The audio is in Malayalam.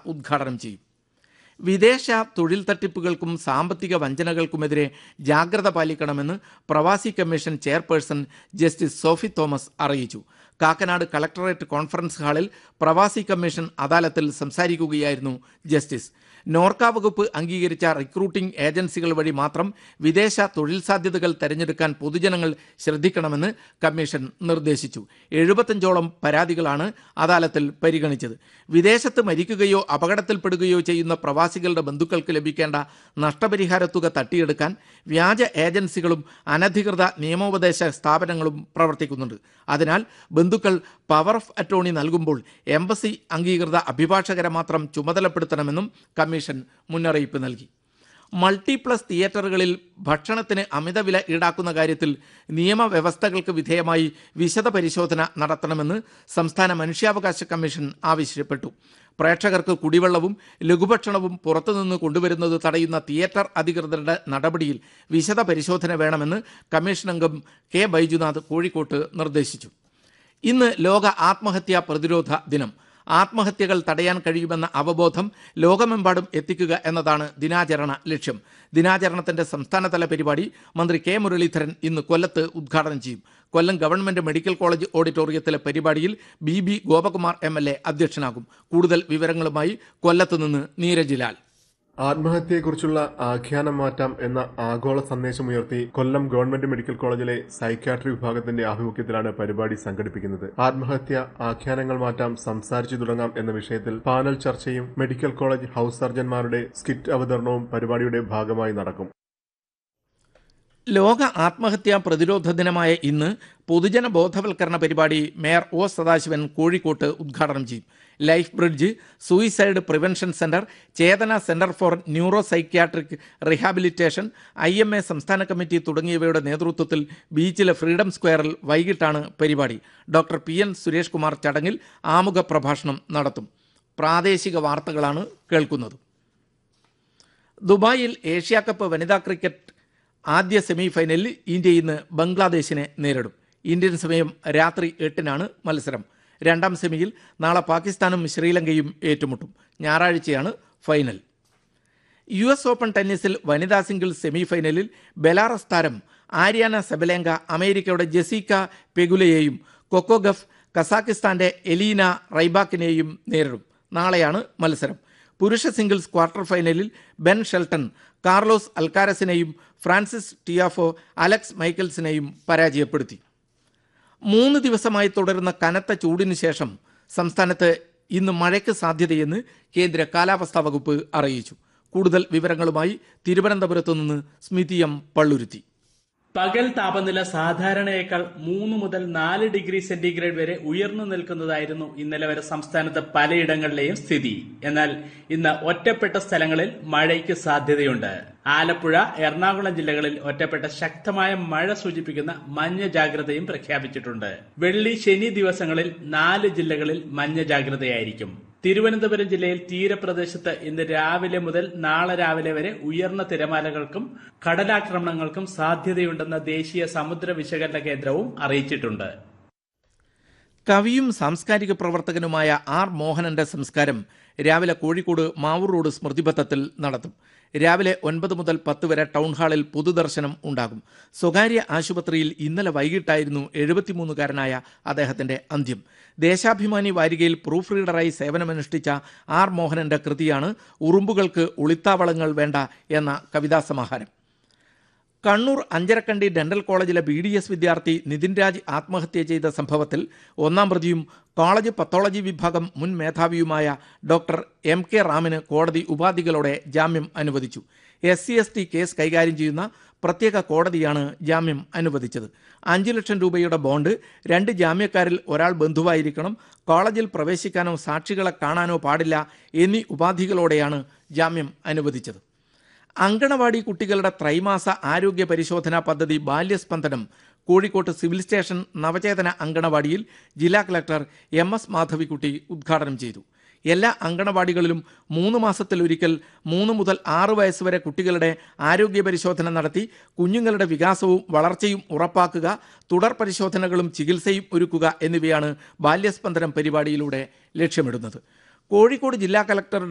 ഉദ്ഘാടനം ചെയ്യും വിദേശ തൊഴിൽ തട്ടിപ്പുകൾക്കും സാമ്പത്തിക വഞ്ചനകൾക്കുമെതിരെ ജാഗ്രത പാലിക്കണമെന്ന് Pravasi commission chairperson justice Sophy Thomas അറിയിച്ചു കാക്കനാട് കളക്ടറേറ്റ് കോൺഫറൻസ് ഹാളിൽ പ്രവാസി കമ്മീഷൻ അദാലത്തിൽ സംസാരിക്കുകയായിരുന്നു ജസ്റ്റിസ് നോർക്ക വകുപ്പ് അംഗീകരിച്ച റിക്രൂട്ടിംഗ് ഏജൻസികൾ വഴി മാത്രം വിദേശ തൊഴിൽ സാധ്യതകൾ തെരഞ്ഞെടുക്കാൻ പൊതുജനങ്ങൾ ശ്രദ്ധിക്കണമെന്ന് കമ്മീഷൻ നിർദ്ദേശിച്ചു എഴുപത്തഞ്ചോളം പരാതികളാണ് അദാലത്തിൽ പരിഗണിച്ചത് വിദേശത്ത് മരിക്കുകയോ അപകടത്തിൽപ്പെടുകയോ ചെയ്യുന്ന പ്രവാസികളുടെ ബന്ധുക്കൾക്ക് ലഭിക്കേണ്ട നഷ്ടപരിഹാര തുക തട്ടിയെടുക്കാൻ വ്യാജ ഏജൻസികളും അനധികൃത നിയമോപദേശ സ്ഥാപനങ്ങളും പ്രവർത്തിക്കുന്നുണ്ട് അതിനാൽ ബന്ധുക്കൾ പവർ ഓഫ് അറ്റോർണി നൽകുമ്പോൾ എംബസി അംഗീകൃത അഭിഭാഷകരെ മാത്രം ചുമതലപ്പെടുത്തണമെന്നും കമ്മീഷൻ മുന്നറിയിപ്പ് നൽകി മൾട്ടിപ്ലസ് തിയേറ്ററുകളിൽ ഭക്ഷണത്തിന് അമിതവില ഈടാക്കുന്ന കാര്യത്തിൽ നിയമവ്യവസ്ഥകൾക്ക് വിധേയമായി വിശദ പരിശോധന നടത്തണമെന്ന് സംസ്ഥാന മനുഷ്യാവകാശ കമ്മീഷൻ ആവശ്യപ്പെട്ടു പ്രേക്ഷകർക്ക് കുടിവെള്ളവും ലഘുഭക്ഷണവും പുറത്തുനിന്ന് കൊണ്ടുവരുന്നത് തടയുന്ന തിയേറ്റർ അധികൃതരുടെ നടപടിയിൽ വിശദ പരിശോധന വേണമെന്ന് കമ്മീഷൻ അംഗം കെ ബൈജുനാഥ് കോഴിക്കോട്ട് നിർദ്ദേശിച്ചു ഇന്ന് ലോക ആത്മഹത്യാ പ്രതിരോധ ദിനം ആത്മഹത്യകൾ തടയാൻ കഴിയുമെന്ന അവബോധം ലോകമെമ്പാടും എത്തിക്കുക എന്നതാണ് ദിനാചരണ ലക്ഷ്യം ദിനാചരണത്തിന്റെ സംസ്ഥാനതല പരിപാടി മന്ത്രി കെ മുരളീധരൻ ഇന്ന് കൊല്ലത്ത് ഉദ്ഘാടനം ചെയ്യും കൊല്ലം ഗവൺമെന്റ് മെഡിക്കൽ കോളേജ് ഓഡിറ്റോറിയത്തിലെ പരിപാടിയിൽ B B Gopakumar M L A അധ്യക്ഷനാകും കൂടുതൽ വിവരങ്ങളുമായി കൊല്ലത്ത് നിന്ന് നീരജ് ലാൽ ആത്മഹത്യയെക്കുറിച്ചുള്ള ആഖ്യാനം മാറ്റാം എന്ന ആഗോള സന്ദേശമുയർത്തി കൊല്ലം ഗവൺമെന്റ് മെഡിക്കൽ കോളേജിലെ സൈക്യാട്രി വിഭാഗത്തിന്റെ ആഭിമുഖ്യത്തിലാണ് പരിപാടി സംഘടിപ്പിക്കുന്നത് ആത്മഹത്യ ആഖ്യാനങ്ങൾ മാറ്റാം സംസാരിച്ചു തുടങ്ങാം എന്ന വിഷയത്തിൽ പാനൽ ചർച്ചയും മെഡിക്കൽ കോളേജ് ഹൌസ് സർജൻമാരുടെ സ്കിറ്റ് അവതരണവും പരിപാടിയുടെ ഭാഗമായി നടക്കും ലോക ആത്മഹത്യാ പ്രതിരോധ ദിനമായ ഇന്ന് പൊതുജന ബോധവൽക്കരണ പരിപാടി മേയർ ഒ സദാശിവൻ കോഴിക്കോട്ട് ഉദ്ഘാടനം ചെയ്യും life bridge suicide prevention centre Chetana centre for neuro psychiatric rehabilitation I M A സംസ്ഥാന കമ്മിറ്റി തുടങ്ങിയവയുടെ നേതൃത്വത്തിൽ ബീച്ചിലെ ഫ്രീഡം സ്ക്വയറിൽ വൈകിട്ടാണ് പരിപാടി doctor P N Suresh Kumar ചടങ്ങിൽ ആമുഖ പ്രഭാഷണം നടത്തും പ്രാദേശിക വാർത്തകളാണ് കേൾക്കുന്നത് ദുബായിൽ ഏഷ്യ കപ്പ് വനിതാ ക്രിക്കറ്റ് ആദ്യ സെമി ഫൈനലിൽ ഇന്ത്യ ഇന്ന് ബംഗ്ലാദേശിനെ നേരിടും ഇന്ത്യൻ സമയം രാത്രി എട്ടിനാണ് മത്സരം രണ്ടാം സെമിയിൽ നാളെ പാകിസ്ഥാനും ശ്രീലങ്കയും ഏറ്റുമുട്ടും ഞായറാഴ്ചയാണ് ഫൈനൽ യു എസ് ഓപ്പൺ ടെന്നീസിൽ വനിതാ സിംഗിൾസ് സെമി ഫൈനലിൽ ബെലാറസ് താരം ആര്യാന സെബലേങ്ക അമേരിക്കയുടെ ജെസിക്ക പെഗുലയെയും കൊക്കോഗഫ് കസാക്കിസ്ഥാന്റെ എലീന റൈബാക്കിനെയും നേരിടും നാളെയാണ് മത്സരം പുരുഷ സിംഗിൾസ് ക്വാർട്ടർ ഫൈനലിൽ ബെൻ ഷെൽട്ടൺ കാർലോസ് അൽക്കാരസിനെയും ഫ്രാൻസിസ് ടിയാഫോ അലക്സ് മൈക്കൽസിനെയും പരാജയപ്പെടുത്തി മൂന്ന് ദിവസമായി തുടരുന്ന കനത്ത ചൂടിന് ശേഷം സംസ്ഥാനത്ത് ഇന്ന് മഴയ്ക്ക് സാധ്യതയെന്ന് കേന്ദ്ര കാലാവസ്ഥാ വകുപ്പ് അറിയിച്ചു കൂടുതൽ വിവരങ്ങളുമായി തിരുവനന്തപുരത്തു നിന്ന് സ്മിതി എം പള്ളുരുത്തി പകൽ താപനില സാധാരണയേക്കാൾ മൂന്ന് മുതൽ നാല് ഡിഗ്രി സെന്റിഗ്രേഡ് വരെ ഉയർന്നു നിൽക്കുന്നതായിരുന്നു ഇന്നലെ വരെ സംസ്ഥാനത്ത് പലയിടങ്ങളിലെയും സ്ഥിതി എന്നാൽ ഇന്ന് ഒറ്റപ്പെട്ട സ്ഥലങ്ങളിൽ മഴയ്ക്ക് സാധ്യതയുണ്ട് ആലപ്പുഴ എറണാകുളം ജില്ലകളിൽ ഒറ്റപ്പെട്ട ശക്തമായ മഴ സൂചിപ്പിക്കുന്ന മഞ്ഞ ജാഗ്രതയും പ്രഖ്യാപിച്ചിട്ടുണ്ട് വെള്ളി ശനി ദിവസങ്ങളിൽ നാല് ജില്ലകളിൽ മഞ്ഞ ജാഗ്രതയായിരിക്കും തിരുവനന്തപുരം ജില്ലയിൽ തീരപ്രദേശത്ത് ഇന്ന് രാവിലെ മുതൽ നാളെ രാവിലെ വരെ ഉയർന്ന തിരമാലകൾക്കും കടലാക്രമണങ്ങൾക്കും സാധ്യതയുണ്ടെന്ന് ദേശീയ സമുദ്ര വിശകലന കേന്ദ്രവും അറിയിച്ചിട്ടുണ്ട് കവിയും സാംസ്കാരിക പ്രവർത്തകനുമായ ആർ മോഹനന്റെ സംസ്കാരം രാവിലെ കോഴിക്കോട് മാവൂർ റോഡ് സ്മൃതിപഥത്തിൽ നടത്തും രാവിലെ ഒൻപത് മുതൽ പത്ത് വരെ ടൗൺ ഹാളിൽ പൊതുദർശനം ഉണ്ടാകും സ്വകാര്യ ആശുപത്രിയിൽ ഇന്നലെ വൈകിട്ടായിരുന്നു എഴുപത്തിമൂന്നുകാരനായ അദ്ദേഹത്തിന്റെ അന്ത്യം ദേശാഭിമാനി വാരികയിൽ പ്രൂഫ് റീഡറായി സേവനമനുഷ്ഠിച്ച ആർ മോഹനന്റെ കൃതിയാണ് ഉറുമ്പുകൾക്ക് ഒളിത്താവളങ്ങൾ വേണ്ട എന്ന കവിതാ സമാഹാരം കണ്ണൂർ അഞ്ചരക്കണ്ടി ഡെന്റൽ കോളേജിലെ ബി ഡി എസ് വിദ്യാർത്ഥി നിതിൻ രാജ് ആത്മഹത്യ ചെയ്ത സംഭവത്തിൽ ഒന്നാം പ്രതിയും കോളേജ് പത്തോളജി വിഭാഗം മുൻ മേധാവിയുമായ ഡോക്ടർ എം കെ റാമിന് കോടതി ഉപാധികളോടെ ജാമ്യം അനുവദിച്ചു S C S T case കൈകാര്യം ചെയ്യുന്ന പ്രത്യേക കോടതിയാണ് ജാമ്യം അനുവദിച്ചത് അഞ്ച് ലക്ഷം രൂപയുടെ ബോണ്ട് രണ്ട് ജാമ്യക്കാരിൽ ഒരാൾ ബന്ധുവായിരിക്കണം കോളേജിൽ പ്രവേശിക്കാനോ സാക്ഷികളെ കാണാനോ പാടില്ല എന്നീ ഉപാധികളോടെയാണ് ജാമ്യം അനുവദിച്ചത് അങ്കണവാടി കുട്ടികളുടെ ത്രൈമാസ ആരോഗ്യ പരിശോധനാ പദ്ധതി ബാല്യസ്പന്ദനം കോഴിക്കോട്ട് സിവിൽ സ്റ്റേഷൻ നവചേതന അങ്കണവാടിയിൽ ജില്ലാ കളക്ടർ എം എസ് മാധവിക്കുട്ടി ഉദ്ഘാടനം ചെയ്തു എല്ലാ അങ്കണവാടികളിലും മൂന്ന് മാസത്തിലൊരിക്കൽ മൂന്ന് മുതൽ ആറ് വയസ്സ് വരെ കുട്ടികളുടെ ആരോഗ്യ പരിശോധന നടത്തി കുഞ്ഞുങ്ങളുടെ വികാസവും വളർച്ചയും ഉറപ്പാക്കുക തുടർ പരിശോധനകളും ചികിത്സയും ഒരുക്കുക എന്നിവയാണ് ബാല്യസ്പന്ദനം പരിപാടിയിലൂടെ ലക്ഷ്യമിടുന്നത് കോഴിക്കോട് ജില്ലാ കളക്ടറുടെ